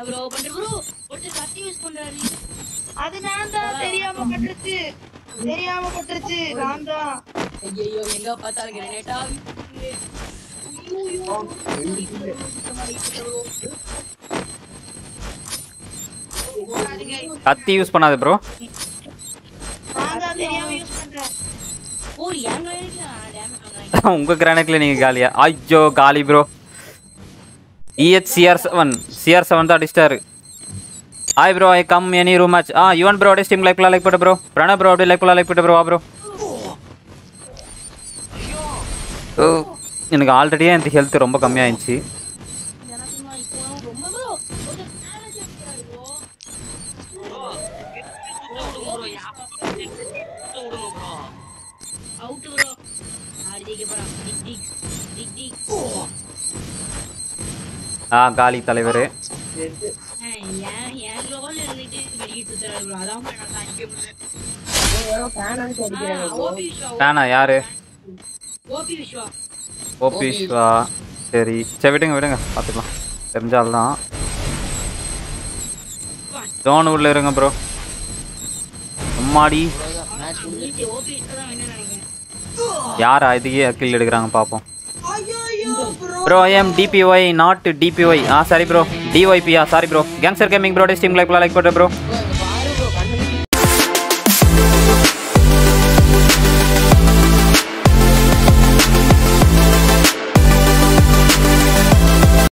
bro பண்ற bro ஒருத்தர் கத்தி யூஸ் பண்றாரு அது நான் தான் தெரியாம பட்டுருச்சு தெரியாம பட்டுருச்சு நான் தான் ஐயோ எங்க பார்த்தாலும் கிரனேட்டா கத்தி யூஸ் பண்ணாத ப்ரோ நான் தான் தெரியாம யூஸ் பண்றேன் ஓ எங்க டேமேஜ் உங்க கிரானைட்ல நீங்க காலியா ஐயோ காலி ப்ரோ இஹெச் சிஆர் செவன் சிஆர் செவன் தான் அடிச்சிட்டாரு hi bro I come any room match ஆ யுவன் ப்ரோ அப்படியே ஸ்டீம் லைக்ல லைக் போட்டு ப்ரோ பிரணவ் ப்ரோ அப்படியே லைக்ல லைக் போட்டு ப்ரோ வா ப்ரோ ஓ எனக்கு ஆல்ரெடியே இந்த ஹெல்த் ரொம்ப கம்மியாயிருச்சு எனக்கு நான் இப்போ ரொம்ப ப்ரோ ஒருத்தர் டேமேஜ் எடுக்கிறாரு ப்ரோ அவுட் ப்ரோ ஆடி ஜெயிக்க போறான் டிக் டிக் டிக் டிக் ஆ காலி தலைவர் ஏன் என் லெவல்ல இருந்துட்டு வெடிக்கிட்டு சுத்துறாரு ப்ரோ அதான் bro என்னால தாங்கிக்க முடியல ஓபி விஸ்வா வேணா யாரு ஓபி விஸ்வா ஓபி விஸ்வா சரி சரி விடுங்க விடுங்க பார்த்துக்கலாம் தெரிஞ்சால் தான் ஜோன் உள்ள இருங்க ப்ரோ அம்மாடி ஓபி விஸ்வா தான் வேணும்னு நினைக்கிறேன் யார் இதுக்கே கில் எடுக்கிறாங்க பார்ப்போம் ஐயோ bro bro I am DPY not DPY ஆ சாரி ப்ரோ டிஒய்பியா sorry bro gangster gaming bro steam like like போட்டு ப்ரோ